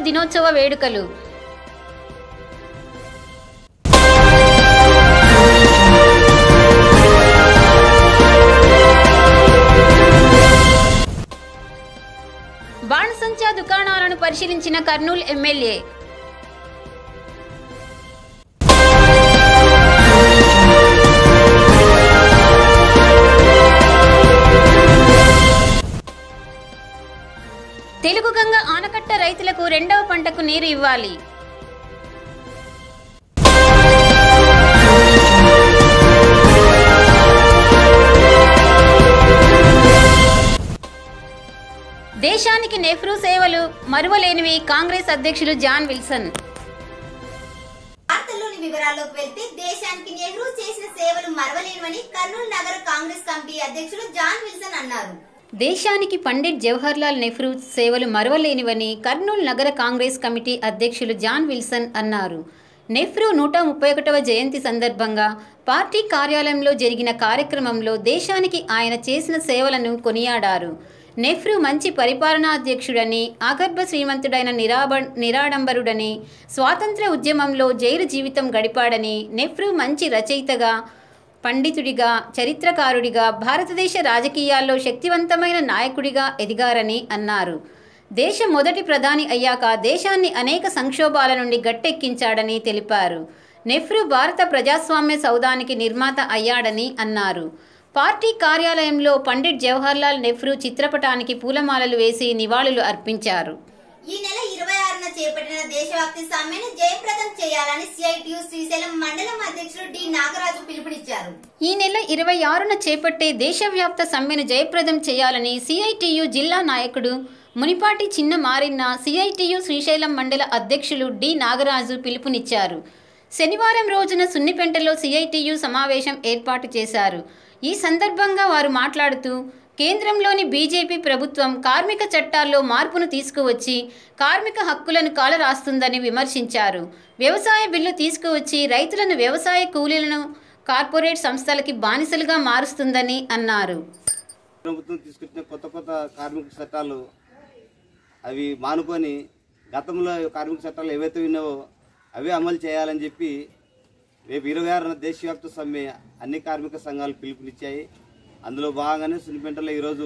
దినోత్సవ వేడుకలు బాణసంచా దుకాణాలను పరిశీలించిన కర్నూలు ఎమ్మెల్యే తెలుగు గంగ ఆనకట్ట రైతులకు రెండవ పంటకు నీరు ఇవ్వాలి దేశానికి నెహ్రూ సేవలు మరువలేనివి కాంగ్రెస్ అధ్యక్షులు జాన్ విల్సన్ వార్తల్లోని వివరాల్లోకి వెళ్తే దేశానికి నెహ్రూ చేసిన సేవలు మరవలేనివని కర్నూలు నగర కాంగ్రెస్ కమిటీ అధ్యక్షుడు జాన్ విల్సన్ అన్నారు దేశానికి పండిట్ జవహర్లాల్ నెహ్రూ సేవలు మరవలేనివని కర్నూలు నగర కాంగ్రెస్ కమిటీ అధ్యక్షులు జాన్ విల్సన్ అన్నారు నెహ్రూ నూట ముప్పై ఒకటవ జయంతి సందర్భంగా పార్టీ కార్యాలయంలో జరిగిన కార్యక్రమంలో దేశానికి ఆయన చేసిన సేవలను కొనియాడారు నెహ్రూ మంచి పరిపాలనాధ్యక్షుడని ఆగర్భ శ్రీమంతుడైన నిరాబ నిరాడంబరుడని స్వాతంత్ర ఉద్యమంలో జైలు జీవితం గడిపాడని నెహ్రూ మంచి రచయితగా పండితుడిగా చరిత్రకారుడిగా భారతదేశ రాజకీయాల్లో శక్తివంతమైన నాయకుడిగా ఎదిగారని అన్నారు దేశ మొదటి ప్రధాని అయ్యాక దేశాన్ని అనేక సంక్షోభాల నుండి గట్టెక్కించాడని తెలిపారు నెహ్రూ భారత ప్రజాస్వామ్య సౌధానికి నిర్మాత అయ్యాడని అన్నారు పార్టీ కార్యాలయంలో పండిట్ జవహర్లాల్ నెహ్రూ చిత్రపటానికి పూలమాలలు వేసి నివాళులు అర్పించారు ఈ నెల ఇరవై ఆరున చేపట్టిన దేశవ్యాప్తి సమ్మెను జయప్రదం చేయాలని సిఐటియు శ్రీశైలం మండలం అధ్యక్షుడు డి నాగరాజు పిలుపునిచ్చారు ఈ నెల ఇరవై ఆరున చేపట్టే దేశవ్యాప్త సమ్మెను జయప్రదం చేయాలని సిఐటియు జిల్లా నాయకుడు మునిపాటి చిన్న మారిన్న సిఐటియు శ్రీశైలం మండల అధ్యక్షులు డి నాగరాజు పిలుపునిచ్చారు శనివారం రోజున సున్నిపెంటలో సిఐటియు సమావేశం ఏర్పాటు చేశారు ఈ సందర్భంగా వారు మాట్లాడుతూ కేంద్రంలోని బీజేపీ ప్రభుత్వం కార్మిక చట్టాల్లో మార్పును తీసుకువచ్చి కార్మిక హక్కులను కాలరాస్తుందని విమర్శించారు వ్యవసాయ బిల్లు తీసుకువచ్చి రైతులను వ్యవసాయ కూలీలను కార్పొరేట్ సంస్థలకి బానిసలుగా మారుస్తుందని అన్నారు ప్రభుత్వం తీసుకొచ్చిన కొత్త కొత్త కార్మిక చట్టాలు అవి మానుకొని గతంలో కార్మిక చట్టాలు ఏవైతే ఉన్నావో అవే అమలు చేయాలని చెప్పి రేపు ఇరవై ఆరున దేశవ్యాప్త సమ్మె అన్ని కార్మిక సంఘాలు పిలుపునిచ్చాయి అందులో భాగంగానే సునిపెంటలో ఈరోజు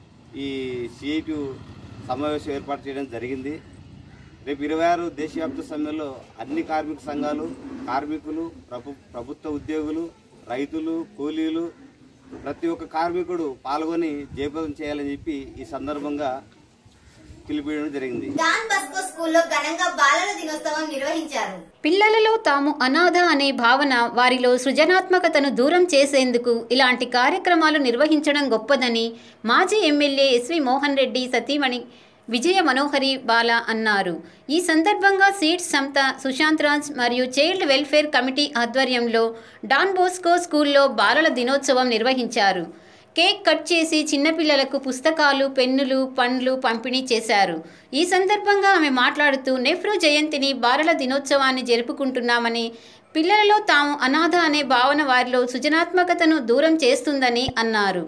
ఈ సిఐటి సమావేశం ఏర్పాటు చేయడం జరిగింది రేపు ఇరవై ఆరు దేశవ్యాప్త సమ్మెలో అన్ని కార్మిక సంఘాలు కార్మికులు ప్రభు ప్రభుత్వ ఉద్యోగులు రైతులు కూలీలు ప్రతి ఒక్క కార్మికుడు పాల్గొని జయప్రదం చేయాలని చెప్పి ఈ సందర్భంగా పిలిపియడం జరిగింది డాన్ బస్కో స్కూల్లో ఘనంగా బాలల దినోత్సవం నిర్వహించారు పిల్లలలో తాము అనాథ అనే భావన వారిలో సృజనాత్మకతను దూరం చేసేందుకు ఇలాంటి కార్యక్రమాలు నిర్వహించడం గొప్పదని మాజీ ఎమ్మెల్యే ఎస్వి మోహన్ రెడ్డి సతీమణి విజయ మనోహరి బాల అన్నారు ఈ సందర్భంగా సీట్స్ సంత సుశాంత్ రాజ్ మరియు చైల్డ్ వెల్ఫేర్ కమిటీ ఆధ్వర్యంలో డాన్ బోస్కో స్కూల్లో బాలల దినోత్సవం నిర్వహించారు కేక్ కట్ చేసి చిన్నపిల్లలకు పుస్తకాలు పెన్నులు పండ్లు పంపిణీ చేశారు ఈ సందర్భంగా ఆమె మాట్లాడుతూ నెహ్రూ జయంతిని బాలల దినోత్సవాన్ని జరుపుకుంటున్నామని పిల్లలలో తాము అనాథ అనే భావన వారిలో సృజనాత్మకతను దూరం చేస్తుందని అన్నారు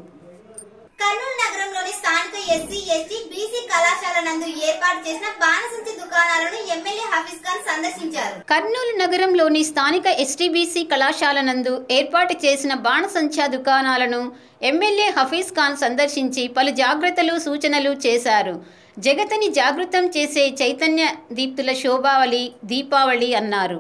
కర్నూలు నగరంలోని స్థానిక ఎస్సీ ఎస్టీ బీసీ కళాశాల నందు ఏర్పాటు చేసిన బాణసంచి దుకాణాలను ఎమ్మెల్యే హఫీజ్ ఖాన్ సందర్శించారు కర్నూలు నగరంలోని స్థానిక ఎస్టీబీసీ కళాశాల నందు ఏర్పాటు చేసిన బాణసంచా దుకాణాలను ఎమ్మెల్యే హఫీజ్ ఖాన్ సందర్శించి పలు జాగ్రత్తలు సూచనలు చేశారు జగతిని జాగృతం చేసే చైతన్య దీప్తుల శోభావళి దీపావళి అన్నారు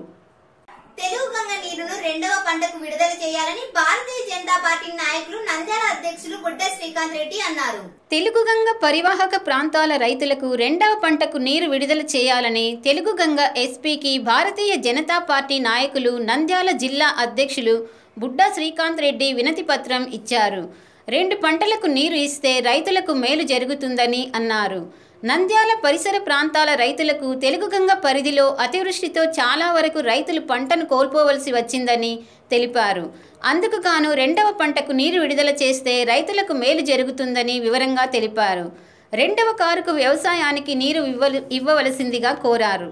తెలుగు గంగ నీరును రెండవ పంటకు విడుదల చేయాలని భారతీయ జనతా పార్టీ నాయకులు నంద్యాల అధ్యక్షులు బుడ్డ శ్రీకాంత్ రెడ్డి అన్నారు తెలుగుగంగ పరివాహక ప్రాంతాల రైతులకు రెండవ పంటకు నీరు విడుదల చేయాలని తెలుగుగంగ ఎస్పీకి భారతీయ జనతా పార్టీ నాయకులు నంద్యాల జిల్లా అధ్యక్షులు బుడ్డా శ్రీకాంత్ రెడ్డి వినతి పత్రం ఇచ్చారు రెండు పంటలకు నీరు ఇస్తే రైతులకు మేలు జరుగుతుందని అన్నారు నంద్యాల పరిసర ప్రాంతాల రైతులకు తెలుగుగంగ పరిధిలో అతివృష్టితో చాలా వరకు రైతులు పంటను కోల్పోవలసి వచ్చిందని తెలిపారు అందుకు గాను రెండవ పంటకు నీరు విడుదల చేస్తే రైతులకు మేలు జరుగుతుందని వివరంగా తెలిపారు రెండవ కారుకు వ్యవసాయానికి నీరు ఇవ్వలు ఇవ్వవలసిందిగా కోరారు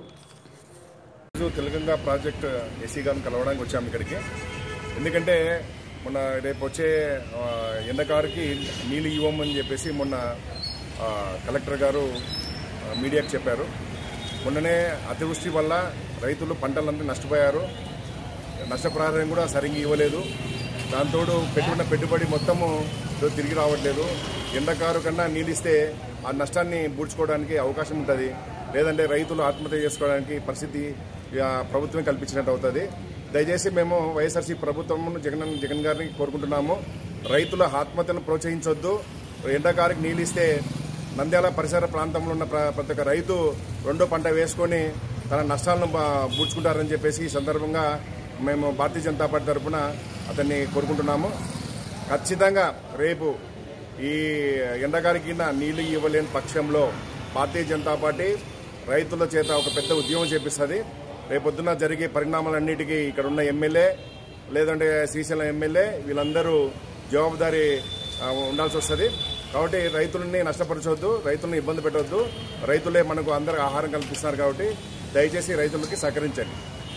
ఈరోజు తెలంగాణ ప్రాజెక్ట్ ఏసీ గారిని కలవడానికి వచ్చాము ఇక్కడికి ఎందుకంటే మొన్న రేపు వచ్చే ఆ, ఎండకారుకి నీళ్ళు ఇవ్వమని చెప్పేసి మొన్న ఆ, కలెక్టర్ గారు ఆ, మీడియాకు చెప్పారు మొన్ననే అతివృష్టి వల్ల రైతులు పంటలంతా నష్టపోయారు నష్టపరిహారం కూడా సరిగ్గా ఇవ్వలేదు దాంతోడు పెట్టుకున్న పెట్టుబడి మొత్తము తిరిగి రావట్లేదు ఎండకారు కన్నా నీళ్ళిస్తే ఆ నష్టాన్ని పూడ్చుకోవడానికి అవకాశం ఉంటుంది లేదంటే రైతులు ఆత్మహత్య చేసుకోవడానికి పరిస్థితి ఆ, ప్రభుత్వం కల్పించినట్టు అవుతుంది దయచేసి మేము వైఎస్ఆర్సీ ప్రభుత్వం జగన్ జగన్ గారిని కోరుకుంటున్నాము రైతుల ఆత్మహత్యను ప్రోత్సహించొద్దు ఎండాకారికి నీళ్ళు ఇస్తే నంద్యాల పరిసర ప్రాంతంలో ఉన్న ప్ర- ప్రతి ఒక్క రైతు రెండో పంట వేసుకొని తన నష్టాలను బా- పూడ్చుకుంటారని చెప్పేసి ఈ సందర్భంగా మేము భారతీయ జనతా పార్టీ తరఫున అతన్ని కోరుకుంటున్నాము ఖచ్చితంగా రేపు ఈ ఎండగారికి కింద నీళ్లు ఇవ్వలేని పక్షంలో భారతీయ జనతా పార్టీ రైతుల చేత ఒక పెద్ద ఉద్యమం చేపిస్తుంది రేపొద్దున జరిగే పరిణామాలన్నిటికీ ఇక్కడ ఉన్న ఎమ్మెల్యే లేదంటే శ్రీశైలం ఎమ్మెల్యే వీళ్ళందరూ జవాబుదారీ ఆ, ఉండాల్సి వస్తుంది కాబట్టి రైతులని నష్టపరచవద్దు రైతులను ఇబ్బంది పెట్టవద్దు రైతులే మనకు అందరికి ఆహారం కల్పిస్తున్నారు కాబట్టి దయచేసి రైతులకి సహకరించండి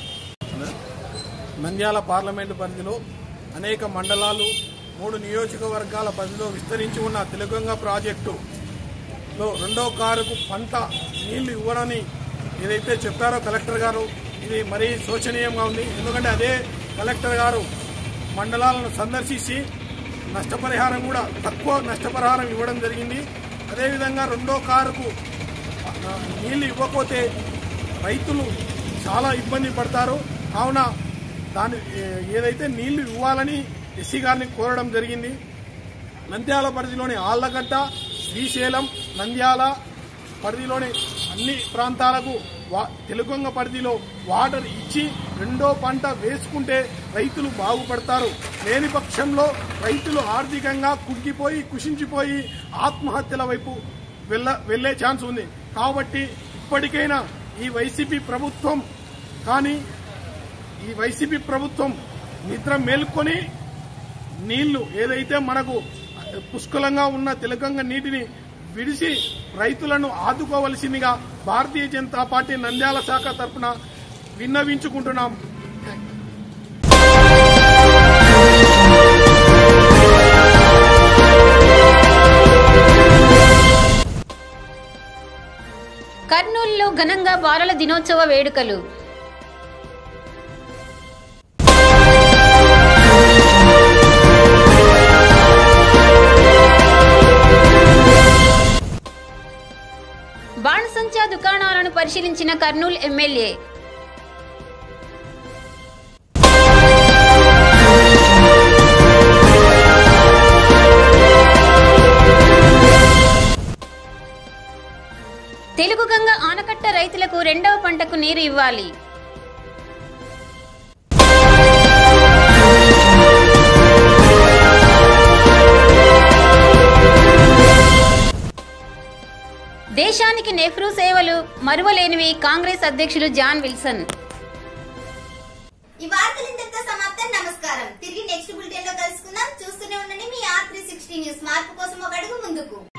నంద్యాల పార్లమెంటు పరిధిలో అనేక మండలాలు మూడు నియోజకవర్గాల పరిధిలో విస్తరించి ఉన్న తెలుగంగ ప్రాజెక్టులో రెండో కారుకు పంట నీళ్లు ఇవ్వరని ఏదైతే చెప్పారో కలెక్టర్ గారు ఇది మరీ శోచనీయంగా ఉంది ఎందుకంటే అదే కలెక్టర్ గారు మండలాలను సందర్శించి నష్టపరిహారం కూడా తక్కువ నష్టపరిహారం ఇవ్వడం జరిగింది అదేవిధంగా రెండో కారుకు ఆ, నీళ్లు ఇవ్వకపోతే రైతులు చాలా ఇబ్బంది పడతారు కావున దాని ఏ- ఏదైతే నీళ్లు ఇవ్వాలని ఎస్సీ గారిని కోరడం జరిగింది నంద్యాల పరిధిలోని ఆళ్లగడ్డ శ్రీశైలం నంద్యాల పరిధిలోని అన్ని ప్రాంతాలకు వా- తెలుగొంగ పరిధిలో వాటర్ ఇచ్చి రెండో పంట వేసుకుంటే రైతులు బాగుపడతారు లేని పక్షంలో రైతులు ఆర్థికంగా కుగ్గిపోయి కుషించిపోయి ఆత్మహత్యల వైపు వెళ్ళ వెళ్లే ఛాన్స్ ఉంది కాబట్టి ఇప్పటికైనా ఈ వైసీపీ ప్రభుత్వం కానీ ఈ వైసీపీ ప్రభుత్వం నిద్ర మేల్కొని నీళ్లు ఏదైతే మనకు పుష్కలంగా ఉన్న తిలకంగా నీటిని విడిసి రైతులను ఆదుకోవలసిందిగా భారతీయ జనతా పార్టీ నంద్యాల శాఖ తరఫున విన్నవించుకుంటున్నాం కర్నూలులో ఘనంగా బాలల దినోత్సవ వేడుకలు బాణసంచా దుకాణాలను పరిశీలించిన కర్నూలు ఎమ్మెల్యే తెలుగు గంగ ఆనకట్ట రైతులకు రెండవ పంటకు నీరు ఇవ్వాలి దేశానికి నెహ్రూ సేవలు మరువలేనివి కాంగ్రెస్ అధ్యక్షులు జాన్ విల్సన్ ఈ వార్తలు ఇంతటితో సమాప్తం నమస్కారం తిరిగి నెక్స్ట్ బులెటిన్ లో కలుసుకుందాం చూస్తూనే ఉండండి మీ ఆర్ త్రీ సిక్స్టీ న్యూస్ మార్పు కోసం ఒక అడుగు ముందుకు